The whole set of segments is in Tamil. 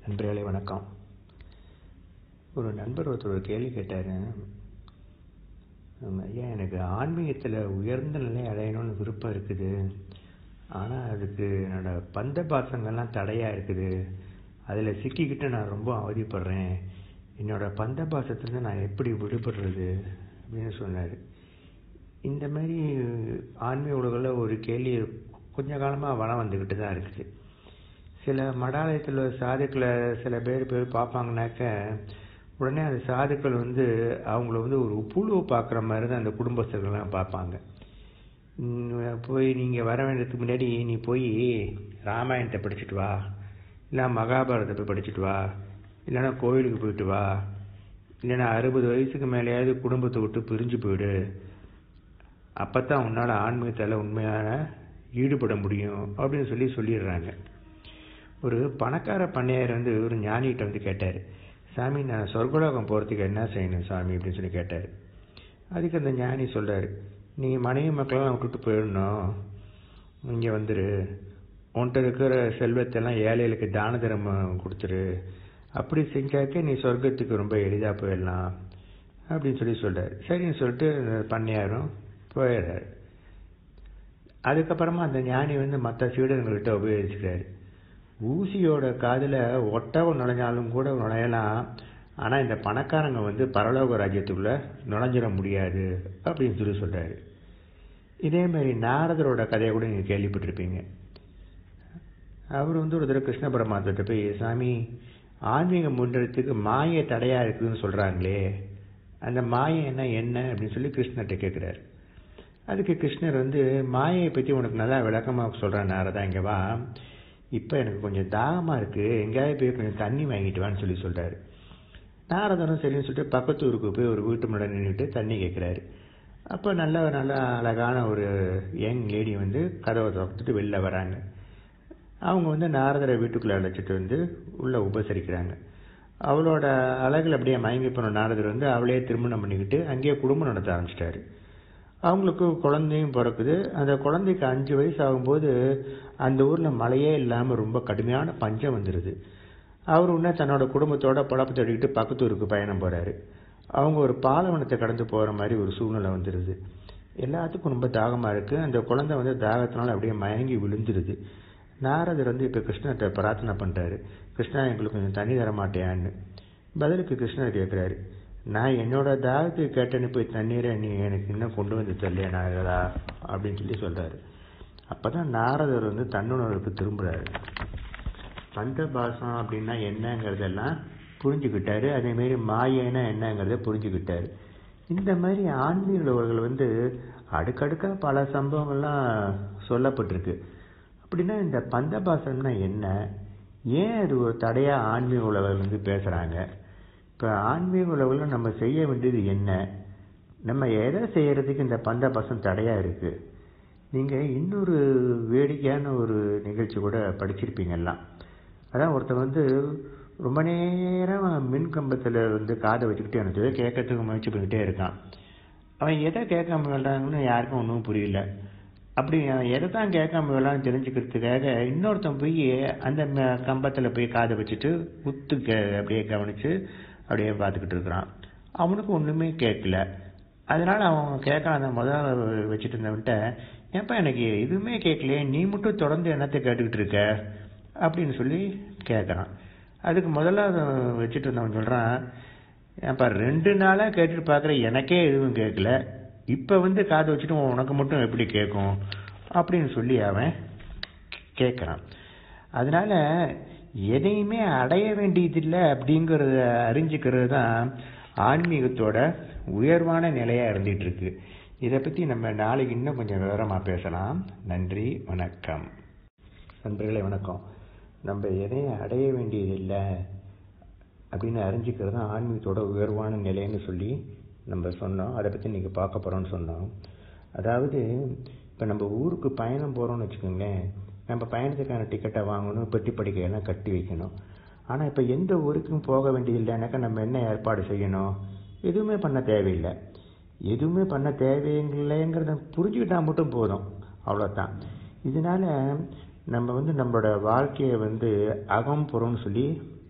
நண்பர்களே வணக்கம் ஒரு நண்பர் ஒருத்தர் ஒரு கேள்வி கேட்டார் ஐயா எனக்கு ஆன்மீகத்தில் உயர்ந்த நிலை அடையணும்னு விருப்பம் இருக்குது ஆனால் அதுக்கு என்னோடய பந்த பாசங்கள்லாம் தடையாக இருக்குது அதில் சிக்கிக்கிட்டு நான் ரொம்ப அவதிப்படுறேன் என்னோடய பந்த பாசத்துலேருந்து நான் எப்படி விடுபடுறது அப்படின்னு சொன்னார் இந்த மாதிரி ஆன்மீக உலகில் ஒரு கேள்வி கொஞ்ச காலமாக வளம் வந்துக்கிட்டு தான் இருக்குது சில மடாலயத்தில் சாதுக்களை சில பேர் போய் பார்ப்பாங்கனாக்க உடனே அந்த சாதுக்கள் வந்து அவங்கள வந்து ஒரு புழுவை பார்க்குற மாதிரி தான் அந்த குடும்பஸ்தர்கள்லாம் பார்ப்பாங்க போய் நீங்கள் வர வேண்டியதுக்கு முன்னாடி நீ போய் ராமாயணத்தை படிச்சுட்டு வா இல்லை மகாபாரதத்தை போய் படிச்சுட்டு வா இல்லைன்னா கோயிலுக்கு போயிட்டு வா இல்லைன்னா அறுபது வயசுக்கு மேலேயாவது குடும்பத்தை விட்டு பிரிஞ்சு போயிடு அப்போ தான் உன்னால் ஆன்மீகத்தில் உண்மையான ஈடுபட முடியும் அப்படின்னு சொல்லி சொல்லிடுறாங்க ஒரு பணக்கார பண்ணையார் வந்து ஒரு ஞானிகிட்ட வந்து கேட்டார் சாமி நான் சொர்க்கலோகம் போகிறதுக்கு என்ன செய்யணும் சாமி அப்படின்னு சொல்லி கேட்டார் அதுக்கு அந்த ஞானி சொல்கிறார் நீ மனைவி மக்களெல்லாம் விட்டுட்டு போயிடணும் இங்கே வந்துரு உன்கிட்ட இருக்கிற செல்வத்தெல்லாம் ஏழைகளுக்கு தான தர்மம் கொடுத்துரு அப்படி செஞ்சாக்க நீ சொர்க்கத்துக்கு ரொம்ப எளிதாக போயிடலாம் அப்படின்னு சொல்லி சொல்கிறார் சரின்னு சொல்லிட்டு பண்ணையாரும் போயிடுறாரு அதுக்கப்புறமா அந்த ஞானி வந்து மற்ற சீடர்கள்கிட்ட உபயோகிச்சுக்கிறாரு ஊசியோட காதில் ஒட்டகம் நுழைஞ்சாலும் கூட நுழையலாம் ஆனால் இந்த பணக்காரங்க வந்து பரலோக ராஜ்யத்துக்குள்ளே நுழைஞ்சிட முடியாது அப்படின்னு சொல்லி சொல்கிறாரு இதேமாரி நாரதரோட கதையை கூட நீங்கள் கேள்விப்பட்டிருப்பீங்க அவர் வந்து ஒரு தடவை கிருஷ்ண பரமாத்மத்தை போய் சாமி ஆன்மீகம் முன்னெடுத்துக்கு மாய தடையாக இருக்குதுன்னு சொல்கிறாங்களே அந்த மாயம் என்ன என்ன அப்படின்னு சொல்லி கிருஷ்ணர்கிட்ட கேட்குறாரு அதுக்கு கிருஷ்ணர் வந்து மாயை பற்றி உனக்கு நல்லா விளக்கமாக சொல்கிறேன் நாரதா இங்கே வா இப்போ எனக்கு கொஞ்சம் தாகமாக இருக்குது எங்கேயாவது போய் கொஞ்சம் தண்ணி வாங்கிட்டு வான்னு சொல்லி சொல்கிறாரு நாரதனும் சரின்னு சொல்லிட்டு பக்கத்து ஊருக்கு போய் ஒரு வீட்டு முன்னாடி நின்றுட்டு தண்ணி கேட்குறாரு அப்போ நல்ல நல்ல அழகான ஒரு யங் லேடி வந்து கதவை திறந்துட்டு வெளில வராங்க அவங்க வந்து நாரதரை வீட்டுக்குள்ளே அழைச்சிட்டு வந்து உள்ளே உபசரிக்கிறாங்க அவளோட அழகில் அப்படியே மயங்கி போன நாரதர் வந்து அவளையே திருமணம் பண்ணிக்கிட்டு அங்கேயே குடும்பம் நடத்த ஆரம்பிச்சிட்டாரு அவங்களுக்கு குழந்தையும் பிறக்குது அந்த குழந்தைக்கு அஞ்சு வயசு ஆகும்போது அந்த ஊரில் மழையே இல்லாமல் ரொம்ப கடுமையான பஞ்சம் வந்துடுது அவர் உடனே தன்னோட குடும்பத்தோட பழப்பு தேடிக்கிட்டு பக்கத்து ஊருக்கு பயணம் போகிறாரு அவங்க ஒரு பாலைவனத்தை கடந்து போகிற மாதிரி ஒரு சூழ்நிலை வந்துடுது எல்லாத்துக்கும் ரொம்ப தாகமாக இருக்குது அந்த குழந்தை வந்து தாகத்தினால அப்படியே மயங்கி விழுந்துருது நாரதர் வந்து இப்போ கிருஷ்ணர்கிட்ட பிரார்த்தனை பண்ணுறாரு கிருஷ்ணா எங்களுக்கு கொஞ்சம் தண்ணி தர மாட்டேயான்னு பதிலுக்கு கிருஷ்ணர் கேட்குறாரு நான் என்னோட தாகத்துக்கு கேட்டேன்னு போய் தண்ணீரை நீ எனக்கு இன்னும் கொண்டு வந்து தரலையா நாரதா அப்படின்னு சொல்லி சொல்கிறாரு அப்போ தான் நாரதர் வந்து தன்னுணர்வுக்கு திரும்புகிறாரு பந்தபாசம் அப்படின்னா என்னங்கிறதெல்லாம் புரிஞ்சுக்கிட்டாரு அதேமாரி மாயனா என்னங்கிறத புரிஞ்சுக்கிட்டாரு இந்த மாதிரி ஆன்மீகர்கள் வந்து அடுக்கடுக்காக பல சம்பவங்கள்லாம் சொல்லப்பட்டிருக்கு அப்படின்னா இந்த பந்தபாசம்னா என்ன ஏன் அது ஒரு தடையாக ஆன்மீக உலகம் வந்து பேசுகிறாங்க இப்போ ஆன்மீக உலகில் நம்ம செய்ய வேண்டியது என்ன நம்ம எதை செய்கிறதுக்கு இந்த பந்தபாசம் தடையாக இருக்குது நீங்கள் இன்னொரு வேடிக்கையான ஒரு நிகழ்ச்சி கூட படிச்சிருப்பீங்கல்லாம் அதான் ஒருத்தன் வந்து ரொம்ப நேரம் மின் கம்பத்தில் வந்து காதை வச்சுக்கிட்டே எனக்கு கேட்கறதுக்கு முயற்சி பண்ணிக்கிட்டே இருக்கான் அவன் எதை கேட்காம விளாட்றாங்கன்னு யாருக்கும் ஒன்றும் புரியல அப்படி எதை தான் கேட்காம விளாட்னு தெரிஞ்சுக்கிறதுக்காக இன்னொருத்தன் போய் அந்த கம்பத்தில் போய் காதை வச்சுட்டு உத்து கே அப்படியே கவனித்து அப்படியே பார்த்துக்கிட்டு இருக்கிறான் அவனுக்கு ஒன்றுமே கேட்கல அதனால் அவன் கேட்கலாம் அந்த முதல்ல வச்சுட்டு இருந்தவன்ட்ட ஏன்ப்பா எனக்கு எதுவுமே கேட்கலையே நீ மட்டும் தொடர்ந்து என்னத்தை கேட்டுக்கிட்டு இருக்க அப்படின்னு சொல்லி கேட்குறான் அதுக்கு முதல்ல வச்சுட்டு இருந்தவன் சொல்கிறான் ஏன்ப்பா ரெண்டு நாளாக கேட்டுட்டு பார்க்குற எனக்கே எதுவும் கேட்கல இப்போ வந்து காது வச்சுட்டு உனக்கு மட்டும் எப்படி கேட்கும் அப்படின்னு சொல்லி அவன் கேட்குறான் அதனால் எதையுமே அடைய வேண்டியதில்லை அப்படிங்கிறத அறிஞ்சிக்கிறது தான் ஆன்மீகத்தோட உயர்வான நிலையாக இருந்துகிட்டு இருக்கு இதை பற்றி நம்ம நாளைக்கு இன்னும் கொஞ்சம் விவரமாக பேசலாம் நன்றி வணக்கம் நண்பர்களே வணக்கம் நம்ம எதையும் அடைய வேண்டியதில்லை அப்படின்னு அறிஞ்சிக்கிறது தான் ஆன்மீகத்தோட உயர்வான நிலைன்னு சொல்லி நம்ம சொன்னோம் அதை பற்றி நீங்கள் பார்க்க போகிறோம்னு சொன்னோம் அதாவது இப்போ நம்ம ஊருக்கு பயணம் போகிறோம்னு வச்சுக்கோங்களேன் நம்ம பயணத்துக்கான டிக்கெட்டை வாங்கணும் பெட்டி படிக்கையெல்லாம் கட்டி வைக்கணும் ஆனால் இப்போ எந்த ஊருக்கும் போக வேண்டியதில்லைனாக்கா நம்ம என்ன ஏற்பாடு செய்யணும் எதுவுமே பண்ண தேவையில்லை எதுவுமே பண்ண தேவையில்லைங்கிறத புரிஞ்சுக்கிட்டா மட்டும் போதும் அவ்வளோதான் இதனால் நம்ம வந்து நம்மளோட வாழ்க்கையை வந்து அகம் புறம்னு சொல்லி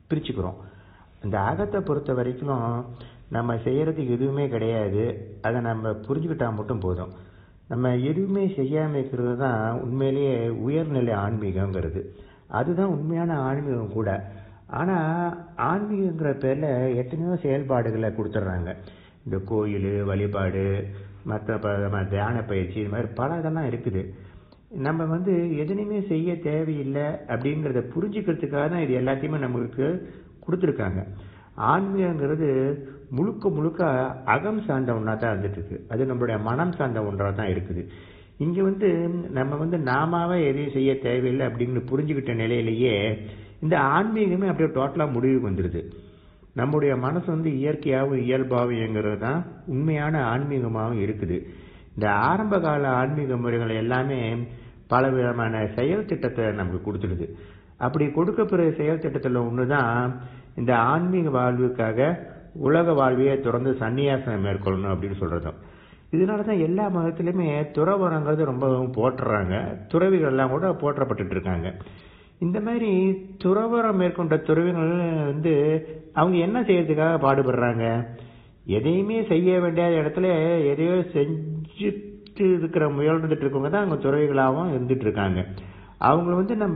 பிரிச்சுக்கிறோம் இந்த அகத்தை பொறுத்த வரைக்கும் நம்ம செய்யறதுக்கு எதுவுமே கிடையாது அதை நம்ம புரிஞ்சுக்கிட்டா மட்டும் போதும் நம்ம எதுவுமே செய்யாமல் இருக்கிறது தான் உண்மையிலேயே உயர்நிலை ஆன்மீகங்கிறது அதுதான் உண்மையான ஆன்மீகம் கூட ஆனால் ஆன்மீகங்கிற பேரில் எத்தனையோ செயல்பாடுகளை கொடுத்துட்றாங்க இந்த கோயில் வழிபாடு மற்ற ப- தியான பயிற்சி இது மாதிரி பல இதெல்லாம் இருக்குது நம்ம வந்து எதுனையுமே செய்ய தேவையில்லை அப்படிங்கிறத புரிஞ்சுக்கிறதுக்காக தான் இது எல்லாத்தையுமே நம்மளுக்கு கொடுத்துருக்காங்க ஆன்மீகங்கிறது முழுக்க முழுக்க அகம் சார்ந்த ஒன்றா தான் இருந்துட்டு இருக்கு அது நம்மளுடைய மனம் சார்ந்த ஒன்றாக தான் இருக்குது இங்கே வந்து நம்ம வந்து நாமாவே எதையும் செய்ய தேவையில்லை அப்படின்னு புரிஞ்சுக்கிட்ட நிலையிலேயே இந்த ஆன்மீகமே அப்படியே டோட்டலாக முடிவுக்கு வந்துடுது நம்முடைய மனசு வந்து இயற்கையாகவும் இயல்பாகவும் இயங்குறது தான் உண்மையான ஆன்மீகமாகவும் இருக்குது இந்த ஆரம்ப கால ஆன்மீக முறைகள் எல்லாமே பல விதமான செயல் திட்டத்தை நமக்கு கொடுத்துடுது அப்படி கொடுக்கப்படுற செயல் திட்டத்தில் ஒன்று தான் இந்த ஆன்மீக வாழ்வுக்காக உலக வாழ்வையே தொடர்ந்து சன்னியாசம் மேற்கொள்ளணும் அப்படின்னு சொல்றதும் இதனால தான் எல்லா மதத்திலுமே துறவரங்கிறது ரொம்பவும் போட்டுறாங்க துறவிகள் எல்லாம் கூட போற்றப்பட்டுட்டு இருக்காங்க இந்த மாதிரி துறவரம் மேற்கொண்ட துறவிகள் வந்து அவங்க என்ன செய்யறதுக்காக பாடுபடுறாங்க எதையுமே செய்ய வேண்டிய இடத்துல எதையோ செஞ்சுட்டு இருக்கிற முயல்ந்துட்டு இருக்கவங்க தான் அவங்க துறவிகளாகவும் இருந்துட்டு இருக்காங்க அவங்கள வந்து நம்ம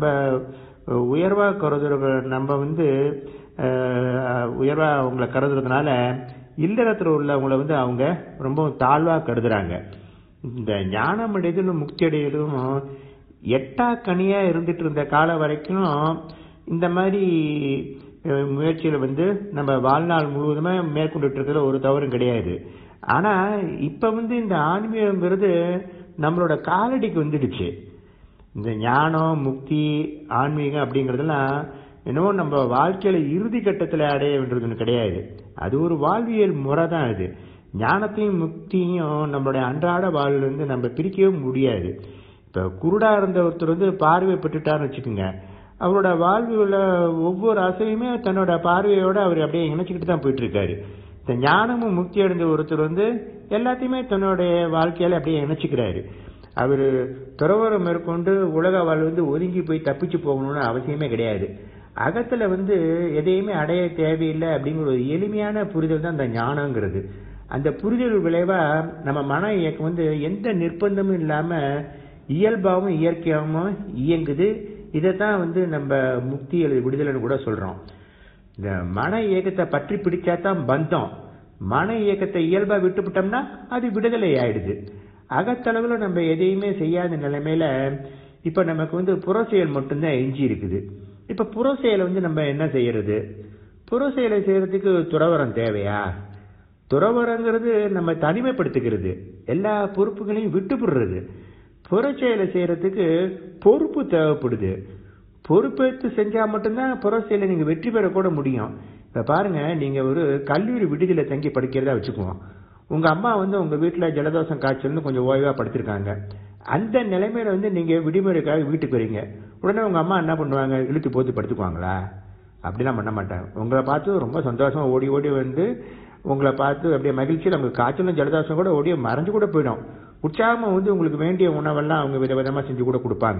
உயர்வா கருதுற நம்ம வந்து அஹ், உயர்வா அவங்கள கருதுறதுனால இல்லறத்துல உள்ளவங்கள வந்து அவங்க ரொம்ப தாழ்வா கருதுறாங்க இந்த ஞானம் அடைதலும் முக்தி அடைதலும் எட்டா கனியா இருந்துட்டு இருந்த காலம் வரைக்கும் இந்த மாதிரி அஹ், முயற்சியில வந்து நம்ம வாழ்நாள் முழுவதுமே மேற்கொண்டுட்டு இருக்கிறதுல ஒரு தவறும் கிடையாது ஆனா இப்ப வந்து இந்த ஆன்மீகங்கிறது நம்மளோட காலடிக்கு வந்துடுச்சு இந்த ஞானம் முக்தி ஆன்மீகம் அப்படிங்கறதெல்லாம் என்னவோ நம்ம வாழ்க்கையில இறுதி கட்டத்துல அடைய வேண்டியதுன்னு கிடையாது அது ஒரு வாழ்வியல் முறை தான் அது ஞானத்தையும் முக்தியும் நம்மளுடைய அன்றாட வாழ்வுல இருந்து நம்ம பிரிக்கவே முடியாது இப்ப குருடா இருந்த ஒருத்தர் வந்து பார்வை பெற்றுட்டாருன்னு வச்சுக்கோங்க அவரோட வாழ்வுல ஒவ்வொரு அசையுமே தன்னோட பார்வையோட அவர் அப்படியே இணைச்சுக்கிட்டு தான் போயிட்டு இருக்காரு இந்த ஞானமும் முக்தி அடைந்த ஒருத்தர் வந்து எல்லாத்தையுமே தன்னுடைய வாழ்க்கையில அப்படியே இணைச்சுக்கிறாரு அவர் துறவரம் மேற்கொண்டு உலக வாழ்வு வந்து ஒதுங்கி போய் தப்பிச்சு போகணும்னு அவசியமே கிடையாது அகத்துல வந்து எதையுமே அடைய தேவையில்லை அப்படிங்கிற ஒரு எளிமையான புரிதல் தான் அந்த ஞானங்கிறது அந்த புரிதல் விளைவா நம்ம மன இயக்கம் வந்து எந்த நிர்பந்தமும் இல்லாம இயல்பாகவும் இயற்கையாகவும் இயங்குது இதைத்தான் வந்து நம்ம முக்தி அல்லது விடுதலைன்னு கூட சொல்றோம் இந்த மன இயக்கத்தை பற்றி பிடிச்சா தான் பந்தம் மன இயக்கத்தை இயல்பா விட்டுவிட்டோம்னா அது விடுதலை ஆயிடுது அகத்தளவுல நம்ம எதையுமே செய்யாத நிலைமையில இப்ப நமக்கு வந்து புற செயல் மட்டும்தான் எஞ்சி இருக்குது இப்ப புற செயலை வந்து நம்ம என்ன செய்யறது புற செயலை செய்யறதுக்கு துறவரம் தேவையா துறவரங்கிறது நம்ம தனிமைப்படுத்திக்கிறது எல்லா பொறுப்புகளையும் விட்டுப்படுறது புற செயலை செய்யறதுக்கு பொறுப்பு தேவைப்படுது பொறுப்பேற்று செஞ்சா மட்டும்தான் புற செயலை நீங்க வெற்றி பெற கூட முடியும் இப்ப பாருங்க நீங்க ஒரு கல்லூரி விடுதியில தங்கி படிக்கிறதா வச்சுக்குவோம் உங்க அம்மா வந்து உங்க வீட்டுல ஜலதோஷம் காய்ச்சல்னு கொஞ்சம் ஓய்வா படுத்திருக்காங்க அந்த நிலைமையில வந்து நீங்க விடுமுறைக்காக வீட்டுக்கு வரீங்க உடனே உங்க அம்மா என்ன பண்ணுவாங்க இழுத்து போத்து படுத்துக்குவாங்களா அப்படிலாம் பண்ண மாட்டாங்க உங்களை பார்த்து ரொம்ப சந்தோஷமா ஓடி ஓடி வந்து உங்களை பார்த்து அப்படியே மகிழ்ச்சியில் உங்களுக்கு காய்ச்சலும் ஜலதோஷம் கூட ஓடி மறைஞ்சு கூட போயிடும் உற்சாகமா வந்து உங்களுக்கு வேண்டிய உணவெல்லாம் அவங்க விதவிதமா செஞ்சு கூட கொடுப்பாங்க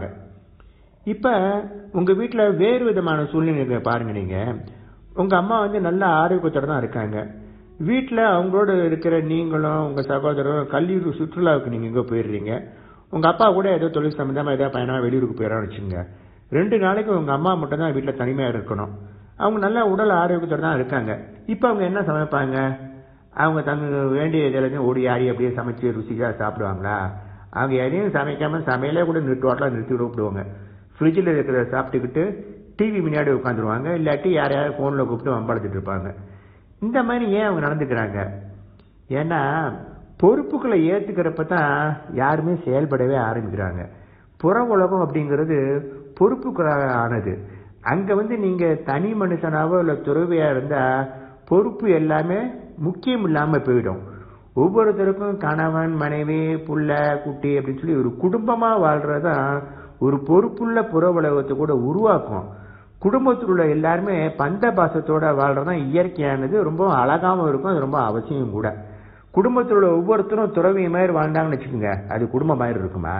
இப்ப உங்க வீட்டுல வேறு விதமான சூழ்நிலை பாருங்க நீங்க உங்க அம்மா வந்து நல்ல ஆரோக்கியத்தோட தான் இருக்காங்க வீட்டுல அவங்களோட இருக்கிற நீங்களும் உங்க சகோதரரும் கல்லூரி சுற்றுலாவுக்கு நீங்க இங்க போயிடுறீங்க உங்க அப்பா கூட ஏதோ தொழில் சம்பந்தமா ஏதோ பயணமா வெளியூருக்கு போயிடறான்னு வச்சுங்க ரெண்டு நாளைக்கு உங்க அம்மா மட்டும் தான் வீட்டுல தனிமையா இருக்கணும் அவங்க நல்ல உடல் ஆரோக்கியத்தோட தான் இருக்காங்க இப்ப அவங்க என்ன சமைப்பாங்க அவங்க தங்க வேண்டிய எல்லாத்தையும் ஓடி ஆடி அப்படியே சமைச்சு ருசிக்கா சாப்பிடுவாங்களா அவங்க எதையும் சமைக்காம சமையலே கூட நிறுத்துவாட்டில் நிறுத்தி விடுவாங்க ஃப்ரிட்ஜில் இருக்கிறத சாப்பிட்டுக்கிட்டு டிவி முன்னாடி உட்காந்துருவாங்க இல்லாட்டி யாரையாவது ஃபோனில் கூப்பிட்டு வம்பாடுத்துட்டு இருப்பாங்க இந்த மாதிரி ஏன் அவங்க நடந்துக்கிறாங்க ஏன்னா பொறுப்புகளை ஏத்துக்கிறப்ப தான் யாருமே செயல்படவே ஆரம்பிக்கிறாங்க புற உலகம் அப்படிங்கிறது பொறுப்புகளாக ஆனது அங்க வந்து நீங்க தனி மனுஷனாவோ இல்ல துறவியா இருந்தா பொறுப்பு எல்லாமே முக்கியம் இல்லாம போயிடும் ஒவ்வொருத்தருக்கும் கணவன் மனைவி புள்ள குட்டி அப்படின்னு சொல்லி ஒரு குடும்பமா வாழ்றதுதான் ஒரு பொறுப்புள்ள புற உலகத்தை கூட உருவாக்கும் குடும்பத்தில் உள்ள எல்லாருமே பந்த பாசத்தோட வாழ்றதுதான் இயற்கையானது ரொம்ப அழகாவும் இருக்கும் அது ரொம்ப அவசியம் கூட குடும்பத்தில் உள்ள ஒவ்வொருத்தரும் துறவி மாதிரி வாழ்ந்தாங்கன்னு வச்சுக்கோங்க அது குடும்பம் மாதிரி இருக்குமா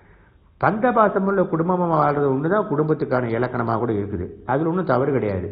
பந்த பாசமுள்ள குடும்பமா வாழ்றது ஒண்ணுதான் குடும்பத்துக்கான இலக்கணமா கூட இருக்குது அதுல ஒன்றும் தவறு கிடையாது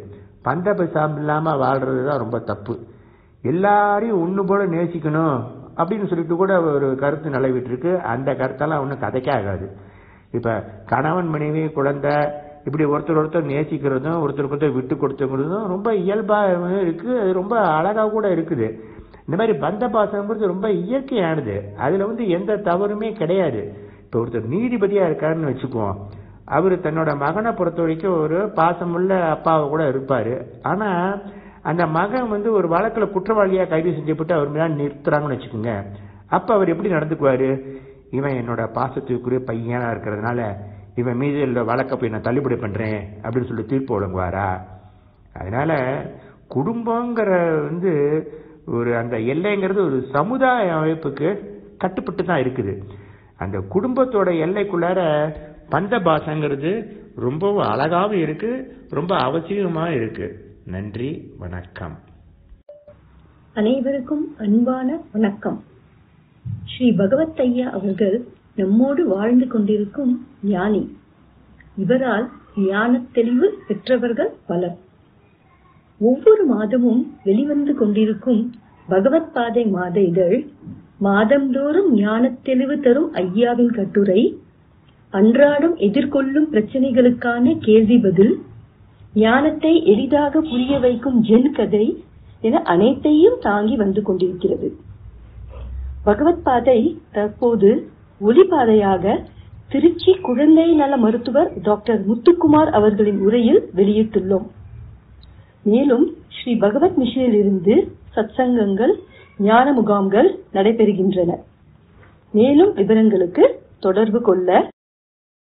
பந்த பேசாம இல்லாம வாழ்றது தான் ரொம்ப தப்பு எல்லாரையும் ஒண்ணு போல நேசிக்கணும் அப்படின்னு சொல்லிட்டு கூட ஒரு கருத்து நிலவிட்டு இருக்கு அந்த கருத்தெல்லாம் ஒன்றும் கதைக்கே ஆகாது இப்ப கணவன் மனைவி குழந்தை இப்படி ஒருத்தர் ஒருத்தர் நேசிக்கிறதும் ஒருத்தருக்கு ஒருத்தர் விட்டு கொடுத்துக்கிறதும் ரொம்ப இயல்பா இருக்கு அது ரொம்ப அழகா கூட இருக்குது இந்த மாதிரி பந்த பாசம்ங்கிறது ரொம்ப இயற்கையானது அதுல வந்து எந்த தவறுமே கிடையாது இப்ப ஒருத்தர் நீதிபதியா இருக்காருன்னு வச்சுக்குவோம் அவர் தன்னோட மகனை பொறுத்த வரைக்கும் ஒரு பாசமுள்ள அப்பாவை கூட இருப்பாரு ஆனா அந்த மகன் வந்து ஒரு வழக்குல குற்றவாளியா கைது செஞ்சப்பட்டு அவர் மேல நிறுத்துறாங்கன்னு வச்சுக்கோங்க அப்ப அவர் எப்படி நடந்துக்குவாரு இவன் என்னோட பாசத்துக்குரிய பையனா இருக்கிறதுனால இவன் மீது உள்ள வழக்கை போய் நான் தள்ளுபடி பண்றேன் அப்படின்னு சொல்லி தீர்ப்பு வழங்குவாரா அதனால குடும்பங்கிற வந்து ஒரு அந்த எல்லைங்கிறது ஒரு சமுதாய அமைப்புக்கு கட்டுப்பட்டு தான் இருக்குது அந்த குடும்பத்தோட எல்லைக்குள்ளார பந்த பாசங்கிறது ரொம்பவும் அழகாவும் இருக்கு ரொம்ப அவசியமா இருக்கு நன்றி வணக்கம் அனைவருக்கும் அன்பான வணக்கம் ஸ்ரீ பகவத் ஐயா அவர்கள் நம்மோடு வாழ்ந்து கொண்டிருக்கும் ஞானி இவரால் ஞானத் தெளிவு பெற்றவர்கள் பலர் ஒவ்வொரு மாதமும் வெளிவந்து கொண்டிருக்கும் பகவத் பாதை மாத இதழ் மாதந்தோறும் ஞானத் தெளிவு தரும் ஐயாவின் கட்டுரை அன்றாடம் எதிர்கொள்ளும் பிரச்சனைகளுக்கான கேள்வி பதில் ஞானத்தை எளிதாக புரிய வைக்கும் ஜென் கதை என அனைத்தையும் தாங்கி வந்து கொண்டிருக்கிறது பகவத் பாதை தற்போது ஒளிபாதையாக திருச்சி குழந்தை நல மருத்துவர் டாக்டர் முத்துக்குமார் அவர்களின் உரையில் வெளியிட்டுள்ளோம் மேலும் ஸ்ரீ பகவத் மிஷனில் இருந்து சத்சங்கங்கள் ஞான முகாம்கள் நடைபெறுகின்றன மேலும் விவரங்களுக்கு தொடர்பு கொள்ள